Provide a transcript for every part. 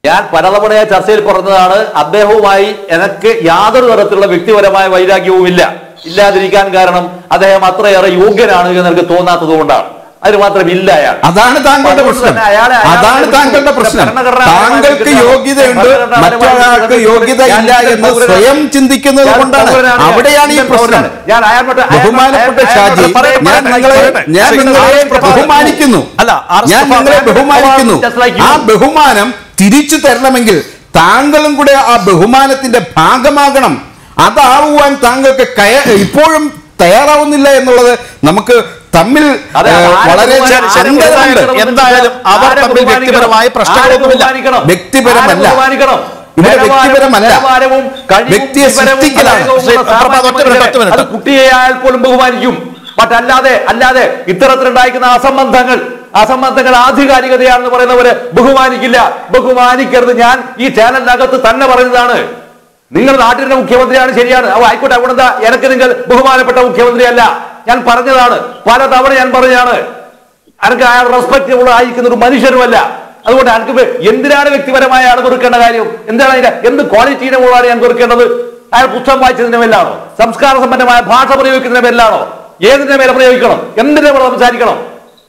ഞാൻ പലതവണയായ ചർച്ചയിൽ പറഞ്ഞതാണ് അദ്ദേഹവുമായി എനിക്ക് യാതൊരു തരത്തിലുള്ള വ്യക്തിപരമായ വൈരാഗ്യവുമില്ല ഇല്ലാതിരിക്കാൻ കാരണം അദ്ദേഹം അത്രയേറെ യോഗ്യനാണ് എന്ന് എനിക്ക് തോന്നാത്തത് കൊണ്ടാണ് അതിന് മാത്രം ഇല്ല അയാൾ അതാണ് താങ്കളുടെ അതുകൊണ്ട് പ്രശ്നം തന്നെ അയാളെ- അയാളെ അതാണ് കുറിച്ച് താങ്കളുടെ പ്രശ്നം ഭരണഘടന താങ്കൾക്ക് അനുവദിക്കുന്ന- യോഗ്യതയുണ്ട് ഭരണഘടന മറ്റൊരാൾക്ക് അനുവദിക്കുന്ന- യോഗ്യത ഞാൻ ഇല്ല ഇന്ത്യൻ എന്ന് പൗരനാണ്. സ്വയം ചിന്തിക്കുന്നത് ഞാൻ കൊണ്ടാണ് പൗരനാണ്. അവിടെയാണ് ഈ ഇന്ത്യൻ പ്രശ്നം പൗരനാണ്. ഞാൻ I am not- I am not- ബഹുമാനപ്പെട്ട I am not- ഷാജി പറയട്ടെ, ഞാൻ പറയട്ടെ, നിങ്ങളെ പറയട്ടെ. ഞാൻ ശ്രീ നിങ്ങളെ ആർ എസ് പ്രഭാകരൻ. ബഹുമാനിക്കുന്നു അല്ല, ആർ എസ് ഞാൻ നിങ്ങളെ പ്രഭാകരൻ ബഹുമാനിക്കുന്നു just like you. ആ ബഹുമാനം തിരിച്ചു തരണമെങ്കിൽ താങ്കളും കൂടെ ആ ബഹുമാനത്തിന്റെ ഭാഗമാകണം അതാവുവാൻ താങ്കൾക്ക് കയ ഇപ്പോഴും തയ്യാറാവുന്നില്ല എന്നുള്ളത് നമുക്ക് തമ്മിൽ അതെ, ഏ, ആരെ വളരെ ബഹുമാനിക്കണം? ആരെ അന്തരമുണ്ട് ബഹുമാനിക്കണം? എന്തായാലും അവർ ആരെ തമ്മിൽ ബഹുമാനിക്കണം? വ്യക്തിപരമായ പ്രശ്നങ്ങളൊന്നുമില്ല. ആരെ ബഹുമാനിക്കണം? വ്യക്തിപരമല്ല. ആരെ ബഹുമാനിക്കണം? ഇവിടെ നിലവാരവും- വ്യക്തിപരമല്ല. നിലവാരവും കഴിവും വ്യക്തിയെ വിവരവും സൃഷ്ടിക്കലാണ്. വിവേകവും ശ്രീ ഉള്ള പ്രഭാത്, ഒറ്റ മിനിറ്റ്, ഒറ്റ മിനിറ്റ്. അത് കുട്ടിയെ ആയാൽ പോലും ബഹുമാനിക്കും മറ്റല്ലാതെ അല്ലാതെ ഇത്തരത്തിലുണ്ടായിരിക്കുന്ന അസംബന്ധങ്ങൾ അസംബന്ധങ്ങൾ ആധികാരികതയാണെന്ന് പറയുന്നവര് ബഹുമാനിക്കില്ല ബഹുമാനിക്കരുത് ഞാൻ ഈ ചാനലിനകത്ത് തന്നെ പറയുന്നതാണ് നിങ്ങൾ നാട്ടിന്റെ മുഖ്യമന്ത്രിയാണ് ശരിയാണ് അവ ആയിക്കോട്ടെ അവിടെ എന്താ എനിക്ക് നിങ്ങൾ ബഹുമാനപ്പെട്ട മുഖ്യമന്ത്രിയല്ല ഞാൻ പറഞ്ഞതാണ് പല തവണ ഞാൻ പറഞ്ഞാണ് എനിക്ക് അയാൾ റെസ്പെക്ട് ഉള്ള ആയിരിക്കുന്ന ഒരു മനുഷ്യരുമല്ല അതുകൊണ്ട് എനിക്ക് വെ- എന്തിനാണ് വ്യക്തിപരമായ ആൾ വെറുക്കേണ്ട കാര്യം എന്താണ് അതിന്റെ എന്ത് ക്വാളിറ്റീനെ ഉള്ളതാണ് ഞാൻ വെറുക്കേണ്ടത് അയാൾ പുസ്തകം വായിച്ചതിന്റെ മേലാണോ സംസ്കാര സമ്പന്നമായ ഭാഷ പ്രയോഗിക്കുന്നതിന്റെ മേലാണോ ഏതിന്റെ മേലെ പ്രയോഗിക്കണം എന്തിന്റെ മേലെ സംസാരിക്കണം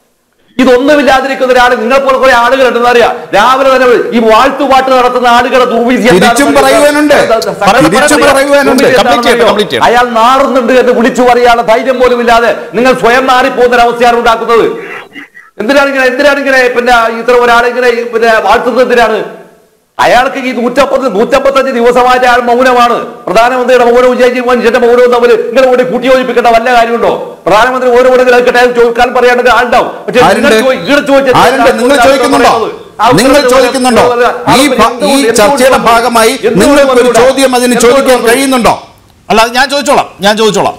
ഇതൊന്നുമില്ലാതിരിക്കുന്ന ഒരാൾ നിങ്ങൾ പോലെ കുറെ ആളുകൾ ഉണ്ടെന്ന് അറിയാം രാവിലെ തന്നെ ഈ വാഴ്ത്തുപാട്ട് നടത്തുന്ന ആളുകളെ ദുർവിധി എന്താണെന്ന് തിരിച്ചും അറിയാം. പറയുവാനുണ്ട്. പറയട്ടെ, തിരിച്ചും പറയട്ടെ. പറയുവാനുണ്ട്. ദുർവിധി Complete ചെയ്യട്ടെ, എന്താണെന്ന് complete ചെയ്യട്ടെ. അയാൾ നാറുന്നുണ്ട് എന്ന് വിളിച്ചു പറയാനുള്ള ധൈര്യം പോലും ഇല്ലാതെ നിങ്ങൾ സ്വയം നാറിപ്പോകുന്ന ഒരു അവസ്ഥയാണ് ഉണ്ടാക്കുന്നത് എന്തിനാണ് ഇങ്ങനെ എന്തിനാണ് ഇങ്ങനെ പിന്നെ ഇത്ര ഒരാളിങ്ങനെ ഈ പിന്നെ വാഴ്ത്തുന്നത് എന്തിനാണ് അയാൾക്ക് ഈ നൂറ്റമ്പത് നൂറ്റമ്പത്തഞ്ച് ദിവസമായിട്ട് അയാൾ മൗനമാണ് പ്രധാനമന്ത്രിയുടെ മൗനവും ജയിച്ചു മനുഷ്യന്റെ മൗനവും തമ്മിൽ നിങ്ങൾ കൂടി കൂട്ടിയോജിപ്പിക്കേണ്ട വല്ല കാര്യമുണ്ടോ പ്രധാനമന്ത്രി ഓരോ കൂടെ കേട്ടെ ചോദിക്കാൻ പറയാണ്ട് ആളുണ്ടാവും പക്ഷേ നിങ്ങൾ ആരുണ്ട്? ചോദി- ഇവിടെ ചോദിച്ച ആരുണ്ട്? നിങ്ങൾ ചോദിക്കുന്നുണ്ടോ നിങ്ങൾ ചോദിക്കുന്നുണ്ടോ ഈ ഭ- ഈ ചർച്ചയുടെ ഭാഗമായി നിങ്ങൾക്ക് ഒരു ചോദ്യം അതിന് ചോദിക്കാൻ കഴിയുന്നുണ്ടോ അല്ല അത് ഞാൻ ചോദിച്ചോളാം ഞാൻ ചോദിച്ചോളാം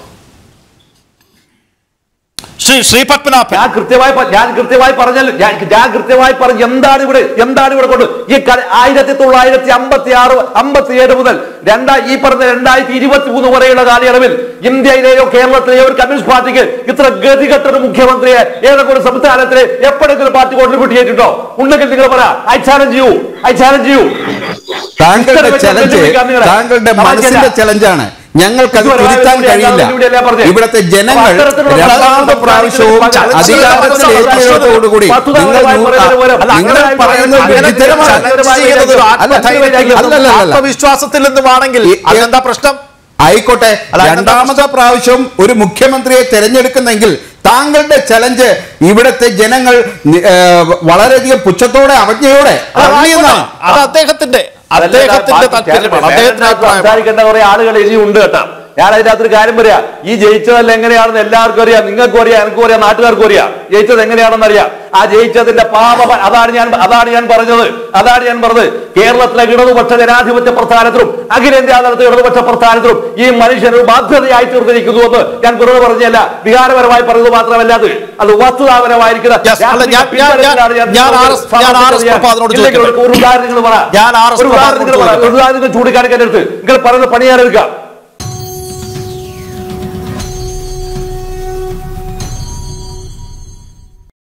ശ്രീ ശ്രീ പത്മനാഭൻ ഞാൻ കൃത്യമായി പ- ഞാൻ കൃത്യമായി പറഞ്ഞല്ലോ ഞാൻ ഞാൻ കൃത്യമായി പറഞ്ഞു എന്താണ് ഇവിടെ എന്താണ് ഇവിടെ കൊണ്ട് ഈ ക- ആയിരത്തി തൊള്ളായിരത്തി അമ്പത്തി ആറ് അമ്പത്തി ഏഴ് മുതൽ രണ്ടാ ഈ പറഞ്ഞ രണ്ടായിരത്തി ഇരുപത്തി മൂന്ന് വരെയുള്ള കാലയളവിൽ ഇന്ത്യയിലെയോ കേരളത്തിലെയോ ഒരു കമ്മ്യൂണിസ്റ്റ് പാർട്ടിക്ക് ഇത്ര ഗതികെട്ട ഒരു മുഖ്യമന്ത്രിയെ ഏതൊക്കെ ഒരു സംസ്ഥാനത്തിലെ എപ്പോഴെങ്കിലും പാർട്ടി കോൺട്രിബ്യൂട്ട് ചെയ്തിട്ടുണ്ടോ ഉണ്ടെങ്കിൽ നിങ്ങൾ പറ I challenge you I challenge you താങ്കളുടെ ഇത്ര ചലഞ്ച് വെല്ലുവിളിക്കാൻ നിങ്ങളെ. താങ്കളുടെ സമ്മതിക്കില്ല. മനസ്സിന്റെ ചലഞ്ചാണ് ഞങ്ങൾക്ക് അത് ഇതുവരെ തിരുത്താൻ ഇവിടെ കഴിയില്ല എല്ലാവരും ഇവിടെ പറഞ്ഞത്. ഇവിടുത്തെ ജനങ്ങൾ അപ്പൊ അത്തരത്തിലുള്ള രണ്ടാമത്തെ സംസാരിക്കുന്ന പ്രാവശ്യവും പല- അധികാരത്തിലേറ്റതോടുകൂടി പത്ത് നിങ്ങൾ തവണ നൂ- പറയുന്നതിന് പകരം അല്ല, നിങ്ങൾ അങ്ങനെ പറയുന്നത് അങ്ങനെ വിചിത്രമാണ് ചലഞ്ച് ചെയ്യുന്നത് ഒരു അല്ല, ആത്മധൈര്യത്തിൽ അല്ല, അല്ല, അല്ല. ആത്മവിശ്വാസത്തിൽ നിന്നുമാണെങ്കിൽ ഈ- അതെന്താ പ്രശ്നം ആയിക്കോട്ടെ അല്ല, അതിനെന്താ രണ്ടാമത്തെ പ്രാവശ്യം ഒരു മുഖ്യമന്ത്രിയെ തെരഞ്ഞെടുക്കുന്നെങ്കിൽ താങ്കളുടെ ചലഞ്ച് ഇവിടുത്തെ ജനങ്ങൾ നി- ഏ, വളരെയധികം പുച്ഛത്തോടെ അവജ്ഞയോടെ അറിയുന്നതാണ് അത് അദ്ദേഹത്തിന്റെ അദ്ദേഹത്തിന്റെ താല്പര്യമാണ് അദ്ദേഹത്തിന്റെ അഭിപ്രായം സംസാരിക്കേണ്ട കുറെ ആളുകൾ ഇനിയുണ്ട് കേട്ടോ ഞാൻ അതിനകത്തൊരു കാര്യം പറയാ ഈ ജയിച്ചതല്ല എങ്ങനെയാണെന്ന് എല്ലാവർക്കും അറിയാം നിങ്ങൾക്കും അറിയാം എനിക്കും അറിയാം നാട്ടുകാർക്കും അറിയാം ജയിച്ചത് എങ്ങനെയാണെന്ന് അറിയാം ആ ജയിച്ചതിന്റെ പാപ അതാണ് ഞാൻ അതാണ് ഞാൻ പറഞ്ഞത് അതാണ് ഞാൻ പറഞ്ഞത് കേരളത്തിലെ ഇടതുപക്ഷ ജനാധിപത്യ പ്രസ്ഥാനത്തിലും അഖിലേന്ത്യാ തലത്തിൽ ഇടതുപക്ഷ പ്രസ്ഥാനത്തിലും ഈ മനുഷ്യൻ ഒരു ബാധ്യതയായി തീർന്നിരിക്കുന്നു എന്ന് ഞാൻ വെറുതെ പറഞ്ഞല്ല വികാരപരമായി പറഞ്ഞത് മാത്രമല്ല അത് അത് വസ്തുതാപരമായിരിക്കുന്ന Yes, അല്ല, ഞാൻ- ഞാൻ- ഞാൻ- ഞാൻ ആർ എസ് ഞാൻ ആർ എസ് പ്രഭാതനോട് ഇല്ലെങ്കിൽ ഒരു- ചോദിക്കട്ടെ. ഒരു ഉദാഹരണം നിങ്ങൾ പറ ഞാൻ ആർ എസ് ഒരു ഉദാഹരണം പ്രഭാതനോട് നിങ്ങൾ പറ. ചോദിക്കട്ടെ. ഒരു ഉദാഹരണം നിങ്ങൾ ചൂണ്ടിക്കാണിക്കാൻ എടുത്ത് നിങ്ങൾ പറയുന്ന പണിയാനെടുക്കാം